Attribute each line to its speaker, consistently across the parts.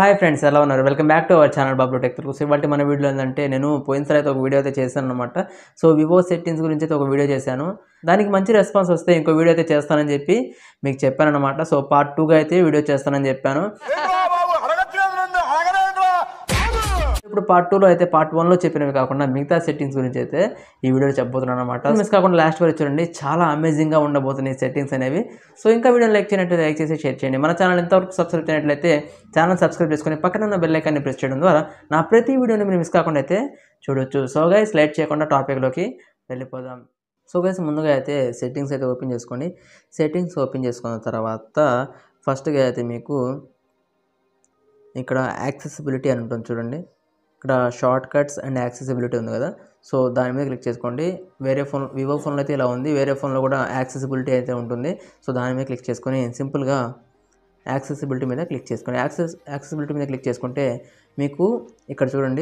Speaker 1: hi friends ఎలా ఉన్నారు welcome back to our channel Babu tech Telugu so ఇవాళ మన వీడియో ఏంటంటే నేను పోయినసారి అయితే ఒక వీడియో అయితే చేశాను అనమాట సో వివో సెట్టింగ్స్ గురించి అయితే ఒక వీడియో చేశాను దానికి మంచి రెస్పాన్స్ వస్తే ఇంకో వీడియో అయితే చేస్తానని చెప్పి మీకు చెప్పాను అనమాట సో పార్ట్ టూగా అయితే వీడియో చేస్తానని చెప్పాను
Speaker 2: ఏంట్రా బాబు అడగట్లేదు నన్ను అడగలేదురా
Speaker 1: ఇప్పుడు పార్ట్ టూలో అయితే పార్ట్ వన్లో చెప్పినవి కాకుండా మిగతా సెట్టింగ్స్ గురించి అయితే ఈ వీడియోలో చెప్పబోతున్నాను అనమాట మిస్ కాకుండా లాస్ట్ వరకు చూడండి చాలా అమేజింగ్గా ఉండబోతున్నాయి సెట్టింగ్స్ అనేవి సో ఇంకా వీడియో లైక్ చేయనట్లయితే లైక్ చేసి షేర్ చేయండి మన ఛానల్ ఎంతవరకు సబ్స్క్రైబ్ చేయనట్లయితే ఛానల్ సబ్స్క్రైబ్ చేసుకొని పక్కన ఉన్న బెల్ ఐకాన్ని ప్రెస్ చేయడం ద్వారా నా ప్రతి వీడియోని మీరు మిస్ కాకుండా అయితే చూడొచ్చు సో గైస్ లైట్ చేయకుండా టాపిక్లోకి వెళ్ళిపోదాం సో గైస్ ముందుగా అయితే సెట్టింగ్స్ అయితే ఓపెన్ చేసుకోండి సెట్టింగ్స్ ఓపెన్ చేసుకున్న తర్వాత ఫస్ట్గా అయితే మీకు ఇక్కడ యాక్సెసిబిలిటీ అని ఉంటుంది చూడండి ఇక్కడ షార్ట్ కట్స్ అండ్ యాక్సెసిబిలిటీ ఉంది కదా సో దాని మీద క్లిక్ చేసుకోండి వేరే ఫోన్ వివో ఫోన్లో అయితే ఇలా ఉంది వేరే ఫోన్లో కూడా యాక్సెసిబిలిటీ అయితే ఉంటుంది సో దాని మీద క్లిక్ చేసుకొని సింపుల్గా యాక్సెసిబిలిటీ మీద క్లిక్ చేసుకోండి యాక్సెస్ యాక్సెసిబిలిటీ మీద క్లిక్ చేసుకుంటే మీకు ఇక్కడ చూడండి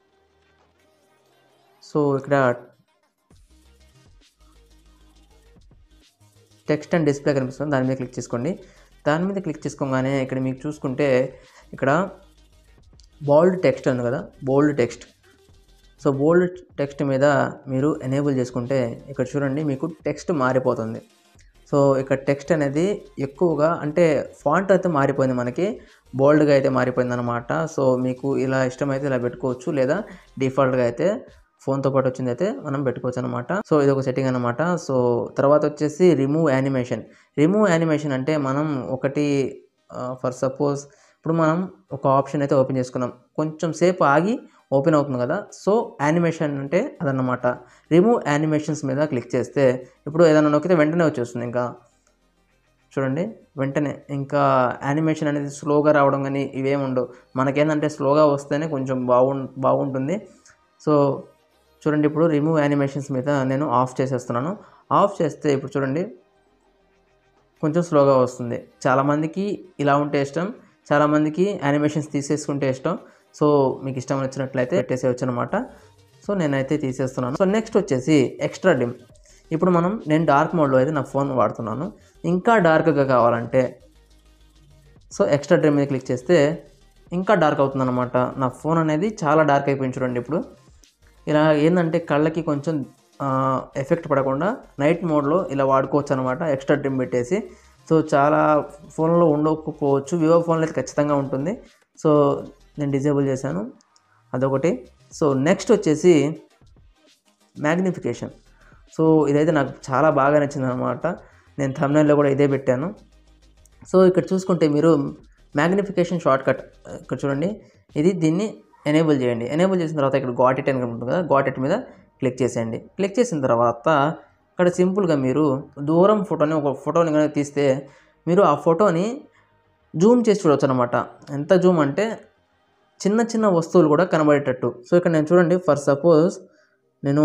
Speaker 1: సో ఇక్కడ టెక్స్ట్ అండ్ డిస్ప్లే కనిపిస్తుంది దాని మీద క్లిక్ చేసుకోండి దాని మీద క్లిక్ చేసుకోగానే ఇక్కడ మీకు చూసుకుంటే ఇక్కడ బోల్డ్ టెక్స్ట్ ఉంది కదా bold text so bold text మీద మీరు ఎనేబుల్ చేసుకుంటే ఇక్కడ చూడండి మీకు టెక్స్ట్ మారిపోతుంది సో ఇక్కడ టెక్స్ట్ అనేది ఎక్కువగా అంటే ఫాంట్ అయితే మారిపోయింది మనకి బోల్డ్గా అయితే మారిపోయింది అనమాట సో మీకు ఇలా ఇష్టమైతే ఇలా పెట్టుకోవచ్చు లేదా డిఫాల్ట్గా అయితే ఫోన్తో పాటు వచ్చింది అయితే మనం పెట్టుకోవచ్చు అనమాట సో ఇది ఒక సెట్టింగ్ అనమాట సో తర్వాత వచ్చేసి రిమూవ్ యానిమేషన్ రిమూవ్ యానిమేషన్ అంటే మనం ఒకటి ఫర్ సపోజ్ ఇప్పుడు మనం ఒక ఆప్షన్ అయితే ఓపెన్ చేసుకున్నాం కొంచెం సేపు ఆగి ఓపెన్ అవుతుంది కదా సో యానిమేషన్ అంటే అదన్నమాట రిమూవ్ యానిమేషన్స్ మీద క్లిక్ చేస్తే ఇప్పుడు ఏదైనా నొక్కితే వెంటనే వచ్చేస్తుంది ఇంకా చూడండి వెంటనే ఇంకా యానిమేషన్ అనేది స్లోగా రావడం కానీ ఇవేమి ఉండవు మనకేంటంటే స్లోగా వస్తేనే కొంచెం బాగుం బాగుంటుంది సో చూడండి ఇప్పుడు రిమూవ్ యానిమేషన్స్ మీద నేను ఆఫ్ చేసేస్తున్నాను ఆఫ్ చేస్తే ఇప్పుడు చూడండి కొంచెం స్లోగా వస్తుంది చాలామందికి ఇలా ఉంటే ఇష్టం చాలామందికి యానిమేషన్స్ తీసేసుకుంటే ఇష్టం సో మీకు ఇష్టం వచ్చినట్లయితే పెట్టేసేయచ్చు అనమాట సో నేనైతే తీసేస్తున్నాను సో నెక్స్ట్ వచ్చేసి ఎక్స్ట్రా డిమ్ ఇప్పుడు మనం నేను డార్క్ మోడ్లో అయితే నా ఫోన్ వాడుతున్నాను ఇంకా డార్క్గా కావాలంటే సో ఎక్స్ట్రా డిమ్ మీద క్లిక్ చేస్తే ఇంకా డార్క్ అవుతుంది అనమాట నా ఫోన్ అనేది చాలా డార్క్ అయిపోయింది చూడండి ఇప్పుడు ఇలా ఏంటంటే కళ్ళకి కొంచెం ఎఫెక్ట్ పడకుండా నైట్ మోడ్లో ఇలా వాడుకోవచ్చు అనమాట ఎక్స్ట్రా ట్రిమ్ పెట్టేసి సో చాలా ఫోన్లో ఉండకపోవచ్చు వివో ఫోన్లో అయితే ఖచ్చితంగా ఉంటుంది సో నేను డిజేబుల్ చేశాను అదొకటి సో నెక్స్ట్ వచ్చేసి మ్యాగ్నిఫికేషన్ సో ఇదైతే నాకు చాలా బాగా నచ్చింది అనమాట నేను thumbnail కూడా ఇదే పెట్టాను సో ఇక్కడ చూసుకుంటే మీరు మ్యాగ్నిఫికేషన్ షార్ట్ కట్ ఇక్కడ చూడండి ఇది దీన్ని ఎనేబుల్ చేయండి ఎనేబుల్ చేసిన తర్వాత ఇక్కడ గాట్ ఇట్ అని ఉంటుంది కదా గాట్ ఇట్ మీద క్లిక్ చేసేయండి క్లిక్ చేసిన తర్వాత ఇక్కడ సింపుల్గా మీరు దూరం ఫోటోని ఒక ఫోటోని కనుక తీస్తే మీరు ఆ ఫోటోని జూమ్ చేసి చూడవచ్చు అనమాట ఎంత జూమ్ అంటే చిన్న చిన్న వస్తువులు కూడా కనబడేటట్టు సో ఇక్కడ నేను చూడండి ఫర్ సపోజ్ నేను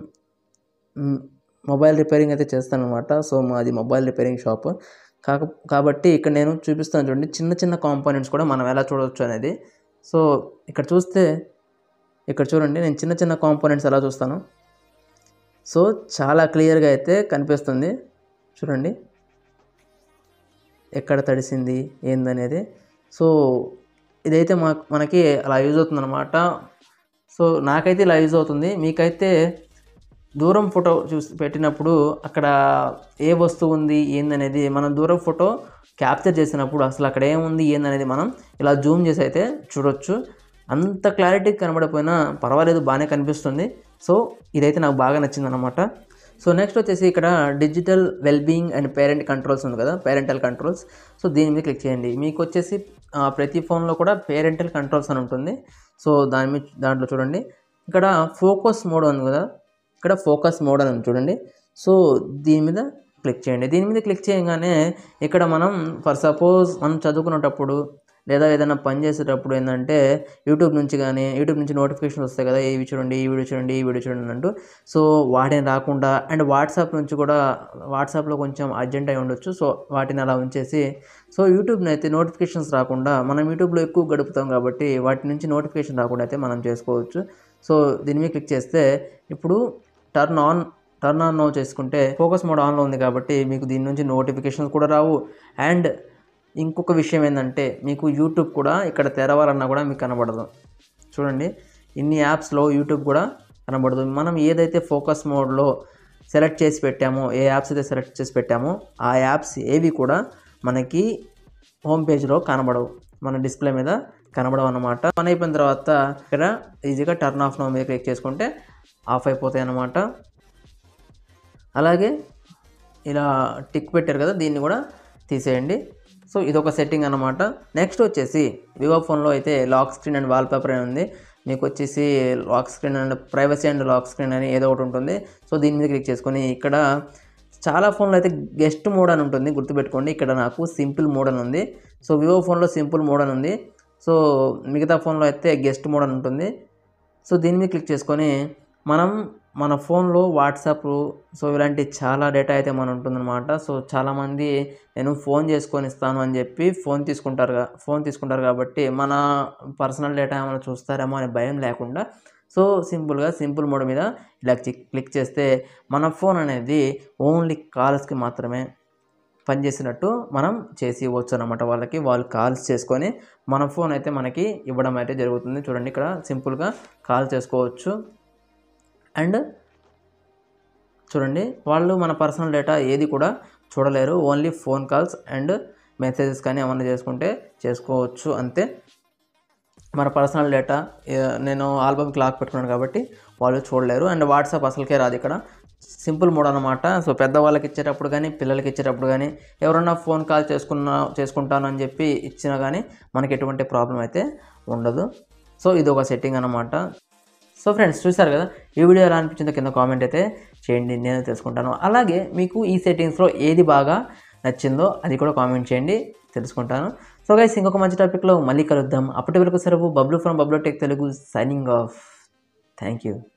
Speaker 1: మ్, మొబైల్ రిపేరింగ్ అయితే చేస్తాను అనమాట సో మాది మొబైల్ రిపేరింగ్ షాప్ కాక కాబట్టి ఇక్కడ నేను చూపిస్తాను చూడండి చిన్న చిన్న కాంపోనెంట్స్ కూడా మనం ఎలా చూడవచ్చు అనేది సో ఇక్కడ చూస్తే ఇక్కడ చూడండి నేను చిన్న చిన్న కాంపోనెంట్స్ ఎలా చూస్తాను సో చాలా క్లియర్గా అయితే కనిపిస్తుంది చూడండి ఎక్కడ తడిసింది ఏందనేది సో ఇదైతే మా మనకి అలా యూజ్ అవుతుంది అనమాట సో నాకైతే ఇలా యూజ్ అవుతుంది మీకైతే దూరం ఫోటో చూసి పెట్టినప్పుడు అక్కడ ఏ వస్తువు ఉంది ఏందనేది మనం దూరం ఫోటో క్యాప్చర్ చేసినప్పుడు అసలు అక్కడ ఏముంది ఏందనేది మనం ఇలా జూమ్ చేసి అయితే చూడొచ్చు అంత క్లారిటీ కనబడకపోయినా పర్వాలేదు బాగానే కనిపిస్తుంది సో ఇదైతే నాకు బాగా నచ్చింది అనమాట సో నెక్స్ట్ వచ్చేసి ఇక్కడ digital wellbeing and parent controls ఉంది కదా పేరెంటల్ కంట్రోల్స్ సో దీని మీద క్లిక్ చేయండి మీకు వచ్చేసి ఆ, ప్రతి ఫోన్లో కూడా పేరెంటల్ కంట్రోల్స్ అని ఉంటుంది సో దాని మీద దాంట్లో చూడండి ఇక్కడ ఫోకస్ మోడ్ ఉంది కదా ఇక్కడ ఫోకస్ మోడ్ అని ఉంది చూడండి సో దీని మీద క్లిక్ చేయండి దీని మీద క్లిక్ చేయగానే ఇక్కడ మనం ఫర్ సపోజ్ మనం చదువుకునేటప్పుడు లేదా ఏదైనా పని చేసేటప్పుడు ఏంటంటే యూట్యూబ్ నుంచి కానీ యూట్యూబ్ నుంచి నోటిఫికేషన్ వస్తాయి కదా ఇవి చూడండి ఈ వీడియో చూడండి ఈ వీడియో చూడండి అంటూ సో వాటిని రాకుండా అండ్ వాట్సాప్ నుంచి కూడా వాట్సాప్లో కొంచెం అర్జెంట్ అయి ఉండొచ్చు సో వాటిని అలా ఉంచేసి సో యూట్యూబ్ని అయితే నోటిఫికేషన్స్ రాకుండా మనం యూట్యూబ్లో ఎక్కువ గడుపుతాం కాబట్టి వాటి నుంచి నోటిఫికేషన్ రాకుండా అయితే మనం చేసుకోవచ్చు సో దీని మీద క్లిక్ చేస్తే ఇప్పుడు turn on turn on no చేసుకుంటే ఫోకస్ మోడ్ ఆన్లో ఉంది కాబట్టి మీకు దీని నుంచి నోటిఫికేషన్స్ కూడా రావు అండ్ ఇంకొక విషయం ఏంటంటే మీకు యూట్యూబ్ కూడా ఇక్కడ తెరవాలన్నా కూడా మీకు కనబడదు చూడండి ఇన్ని యాప్స్లో యూట్యూబ్ కూడా కనబడదు మనం ఏదైతే ఫోకస్ మోడ్లో సెలెక్ట్ చేసి పెట్టామో ఏ యాప్స్ అయితే సెలెక్ట్ చేసి పెట్టామో ఆ యాప్స్ ఏవి కూడా మనకి హోమ్ పేజ్లో కనబడవు మన డిస్ప్లే మీద కనబడవు అన్నమాట పని అయిపోయిన తర్వాత ఇక్కడ ఈజీగా టర్న్ ఆఫ్ నో మీద క్లిక్ చేసుకుంటే ఆఫ్ అయిపోతాయి అన్నమాట అలాగే ఇలా టిక్ పెట్టారు కదా దీన్ని కూడా తీసేయండి సో ఇదొక సెట్టింగ్ అనమాట నెక్స్ట్ వచ్చేసి వివో ఫోన్లో అయితే లాక్ స్క్రీన్ అండ్ వాల్పేపర్ అని ఉంది మీకు వచ్చేసి lock screen and privacy and lock screen అని ఏదో ఒకటి ఉంటుంది సో దీని మీద క్లిక్ చేసుకొని ఇక్కడ చాలా ఫోన్లో అయితే గెస్ట్ మోడ్ అని ఉంటుంది గుర్తుపెట్టుకోండి ఇక్కడ నాకు సింపుల్ మోడ్ అని ఉంది సో వివో ఫోన్లో సింపుల్ మోడ్ అని ఉంది సో మిగతా ఫోన్లో అయితే గెస్ట్ మోడ్ అని ఉంటుంది సో దీని మీద క్లిక్ చేసుకొని మనం మన ఫోన్లో వాట్సాప్ సో ఇలాంటి చాలా డేటా అయితే మన ఉంటుందన్నమాట సో చాలామంది నేను ఫోన్ చేసుకొని ఇస్తాను అని చెప్పి ఫోన్ తీసుకుంటారు కా- ఫోన్ తీసుకుంటారు కాబట్టి మన పర్సనల్ డేటా ఏమైనా చూస్తారేమో అనే భయం లేకుండా సో సింపుల్గా సింపుల్ మోడ్ మీద ఇలా క్లిక్ క్లిక్ చేస్తే మన ఫోన్ అనేది ఓన్లీ కాల్స్కి మాత్రమే పనిచేసినట్టు మనం చేసి ఇవ్వచ్చు అనమాట వాళ్ళకి వాళ్ళు కాల్స్ చేసుకొని మన ఫోన్ అయితే మనకి ఇవ్వడం అయితే జరుగుతుంది చూడండి ఇక్కడ సింపుల్గా కాల్ చేసుకోవచ్చు అండ్ చూడండి వాళ్ళు మన పర్సనల్ డేటా ఏది కూడా చూడలేరు only phone calls and messages కానీ ఏమన్నా చేసుకుంటే చేసుకోవచ్చు అంతే మన పర్సనల్ డేటా ఏ- నేను ఆల్బమ్కి లాక్ పెట్టుకున్నాను కాబట్టి వాళ్ళు చూడలేరు అండ్ వాట్సాప్ అసలుకే రాదు ఇక్కడ సింపుల్ మోడ్ అనమాట సో పెద్దవాళ్ళకి ఇచ్చేటప్పుడు కానీ పిల్లలకి ఇచ్చేటప్పుడు కానీ ఎవరన్నా ఫోన్ కాల్ చేసుకున్నా చేసుకుంటాను అని చెప్పి ఇచ్చినా కానీ మనకి ఎటువంటి ప్రాబ్లం అయితే ఉండదు సో ఇది ఒక సెట్టింగ్ అనమాట సో ఫ్రెండ్స్ చూసారు కదా ఈ వీడియో ఎలా అనిపించిందో కింద కామెంట్ అయితే చేయండి నేను తెలుసుకుంటాను అలాగే మీకు ఈ సెట్టింగ్స్లో ఏది బాగా నచ్చిందో అది కూడా కామెంట్ చేయండి తెలుసుకుంటాను సో గైస్ ఇంకొక మంచి టాపిక్లో మళ్ళీ కలుద్దాం అప్పటి వరకు సెలవు Bablu from Bablu tech Telugu signing off thank you